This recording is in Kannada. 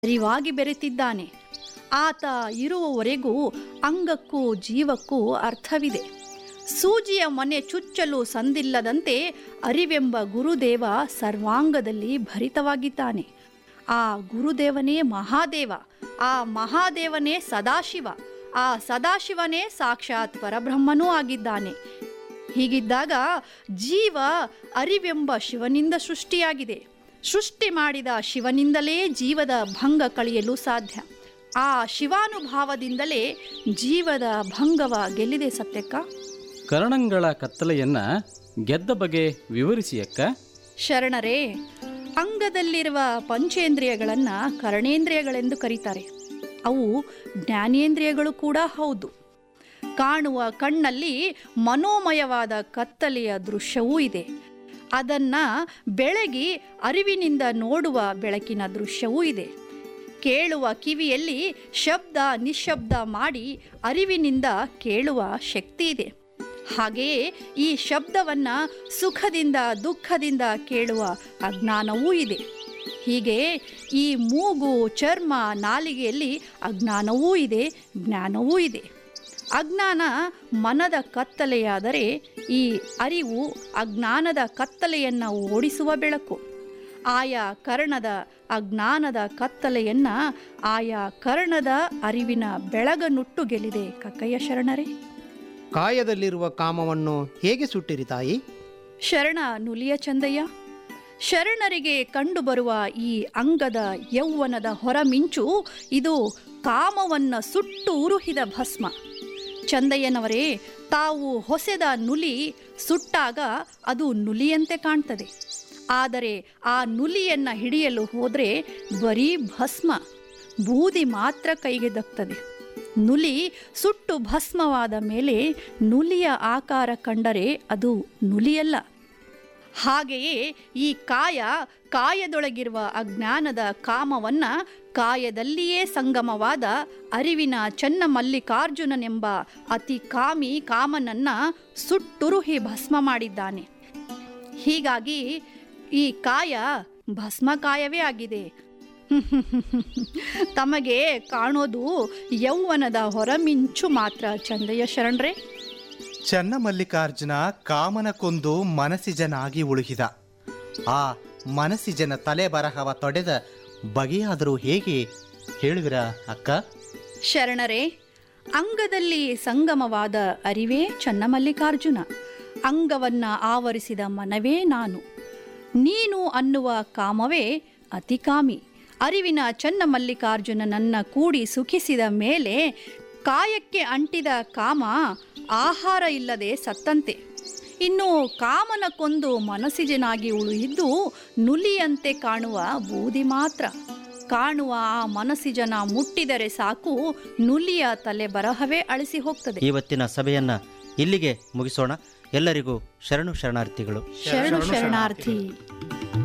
ಅರಿವಾಗಿ ಬೆರೆತಿದ್ದಾನೆ ಆತ ಇರುವವರೆಗೂ ಅಂಗಕ್ಕೂ ಜೀವಕ್ಕೂ ಅರ್ಥವಿದೆ ಸೂಜಿಯ ಮನೆ ಚುಚ್ಚಲು ಸಂದಿಲ್ಲದಂತೆ ಅರಿವೆಂಬ ಗುರುದೇವ ಸರ್ವಾಂಗದಲ್ಲಿ ಭರಿತವಾಗಿದ್ದಾನೆ ಆ ಗುರುದೇವನೇ ಮಹಾದೇವ ಆ ಮಹಾದೇವನೇ ಸದಾಶಿವ ಆ ಸದಾಶಿವನೇ ಸಾಕ್ಷಾತ್ ಪರಬ್ರಹ್ಮನೂ ಆಗಿದ್ದಾನೆ ಹೀಗಿದ್ದಾಗ ಜೀವ ಅರಿವೆಂಬ ಶಿವನಿಂದ ಸೃಷ್ಟಿಯಾಗಿದೆ ಸೃಷ್ಟಿ ಮಾಡಿದ ಶಿವನಿಂದಲೇ ಜೀವದ ಭಂಗ ಕಳೆಯಲು ಸಾಧ್ಯ ಆ ಶಿವಾನುಭಾವದಿಂದಲೇ ಜೀವದ ಭಂಗವ ಗೆಲ್ಲಿದೆ ಸತ್ಯಕ್ಕ ಕರಣಂಗಳ ಕತ್ತಲೆಯನ್ನ ಗೆದ್ದ ಬಗೆ ವಿವರಿಸಿ ಅಕ್ಕ ಶರಣರೇ ಅಂಗದಲ್ಲಿರುವ ಪಂಚೇಂದ್ರಿಯಗಳನ್ನು ಕರಣೇಂದ್ರಿಯಗಳೆಂದು ಕರೀತಾರೆ ಅವು ಜ್ಞಾನೇಂದ್ರಿಯಗಳು ಕೂಡ ಹೌದು ಕಾಣುವ ಕಣ್ಣಲ್ಲಿ ಮನೋಮಯವಾದ ಕತ್ತಲೆಯ ದೃಶ್ಯವೂ ಇದೆ ಅದನ್ನ ಬೆಳಗಿ ಅರಿವಿನಿಂದ ನೋಡುವ ಬೆಳಕಿನ ದೃಶ್ಯವೂ ಇದೆ ಕೇಳುವ ಕಿವಿಯಲ್ಲಿ ಶಬ್ದ ನಿಶಬ್ದ ಮಾಡಿ ಅರಿವಿನಿಂದ ಕೇಳುವ ಶಕ್ತಿ ಇದೆ ಹಾಗೆಯೇ ಈ ಶಬ್ದವನ್ನ ಸುಖದಿಂದ ದುಃಖದಿಂದ ಕೇಳುವ ಅಜ್ಞಾನವೂ ಇದೆ ಹೀಗೆ ಈ ಮೂಗು ಚರ್ಮ ನಾಲಿಗೆಯಲ್ಲಿ ಅಜ್ಞಾನವೂ ಇದೆ ಜ್ಞಾನವೂ ಇದೆ ಅಜ್ಞಾನ ಮನದ ಕತ್ತಲೆಯಾದರೆ ಈ ಅರಿವು ಅಜ್ಞಾನದ ಕತ್ತಲೆಯನ್ನು ಓಡಿಸುವ ಬೆಳಕು ಆಯಾ ಕರ್ಣದ ಅಜ್ಞಾನದ ಕತ್ತಲೆಯನ್ನ ಆಯಾ ಕರ್ಣದ ಅರಿವಿನ ಬೆಳಗನುಟ್ಟು ಗೆಲ್ಲಿದೆ ಕಕ್ಕಯ್ಯ ಶರಣರೇ ಕಾಯದಲ್ಲಿರುವ ಕಾಮವನ್ನು ಹೇಗೆ ಸುಟ್ಟಿರಿ ತಾಯಿ ಶರಣ ನುಲಿಯ ಚಂದಯ್ಯ ಶರಣರಿಗೆ ಕಂಡುಬರುವ ಈ ಅಂಗದ ಯೌವನದ ಹೊರಮಿಂಚು ಇದು ಕಾಮವನ್ನ ಸುಟ್ಟು ಉರುಹಿದ ಭಸ್ಮ ಚಂದಯ್ಯನವರೇ ತಾವು ಹೊಸೆದ ನುಲಿ ಸುಟ್ಟಾಗ ಅದು ನುಲಿಯಂತೆ ಕಾಣ್ತದೆ ಆದರೆ ಆ ನುಲಿಯನ್ನ ಹಿಡಿಯಲು ಹೋದರೆ ಬರೀ ಭಸ್ಮ ಬೂದಿ ಮಾತ್ರ ಕೈಗೆ ದಕ್ತದೆ ನುಲಿ ಸುಟ್ಟು ಭಸ್ಮವಾದ ಮೇಲೆ ನುಲಿಯ ಆಕಾರ ಕಂಡರೆ ಅದು ನುಲಿಯಲ್ಲ ಹಾಗೆಯೇ ಈ ಕಾಯ ಕಾಯದೊಳಗಿರುವ ಅಜ್ಞಾನದ ಕಾಮವನ್ನ ಕಾಯದಲ್ಲಿಯೇ ಸಂಗಮವಾದ ಅರಿವಿನ ಚನ್ನಮಲ್ಲಿಕಾರ್ಜುನನೆಂಬ ಅತಿ ಕಾಮಿ ಕಾಮನನ್ನ ಸುಟ್ಟುರುಹಿ ಭಸ್ಮ ಮಾಡಿದ್ದಾನೆ ಹೀಗಾಗಿ ಈ ಕಾಯ ಭಸ್ಮಕಾಯವೇ ಆಗಿದೆ ತಮಗೆ ಕಾಣೋದು ಯೌವನದ ಹೊರಮಿಂಚು ಮಾತ್ರ ಚಂದಯ್ಯ ಶರಣರೇ ಚನ್ನಮಲ್ಲಿಕಾರ್ಜುನ ಕಾಮನ ಕೊಂದು ಮನಸಿಜನಾಗಿ ಉಳುಹಿದ ಆ ಮನಸಿಜನ ತಲೆ ಬರಹವ ತೊಡೆದ ಬಗೆಯಾದರೂ ಹೇಗೆ ಹೇಳುವಿರ ಅಕ್ಕ ಶರಣರೇ ಅಂಗದಲ್ಲಿ ಸಂಗಮವಾದ ಅರಿವೇ ಚನ್ನಮಲ್ಲಿಕಾರ್ಜುನ ಅಂಗವನ್ನ ಆವರಿಸಿದ ಮನವೇ ನಾನು ನೀನು ಅನ್ನುವ ಕಾಮವೇ ಅತಿಕಾಮಿ ಅರಿವಿನ ಚನ್ನಮಲ್ಲಿಕಾರ್ಜುನನನ್ನ ಕೂಡಿ ಸುಖಿಸಿದ ಮೇಲೆ ಕಾಯಕ್ಕೆ ಅಂಟಿದ ಕಾಮ ಆಹಾರ ಇಲ್ಲದೆ ಸತ್ತಂತೆ ಇನ್ನು ಕಾಮನ ಕೊಂದು ಮನಸ್ಸಿಜನಾಗಿ ಉಳಿಯಿದ್ದು ನುಲಿಯಂತೆ ಕಾಣುವ ಬೂದಿ ಮಾತ್ರ ಕಾಣುವ ಆ ಮನಸ್ಸಿಜನ ಮುಟ್ಟಿದರೆ ಸಾಕು ನುಲಿಯ ತಲೆ ಬರಹವೇ ಅಳಿಸಿ ಹೋಗ್ತದೆ ಇವತ್ತಿನ ಸಭೆಯನ್ನ ಇಲ್ಲಿಗೆ ಮುಗಿಸೋಣ ಎಲ್ಲರಿಗೂ ಶರಣು ಶರಣಾರ್ಥಿಗಳು ಶರಣು ಶರಣಾರ್ಥಿ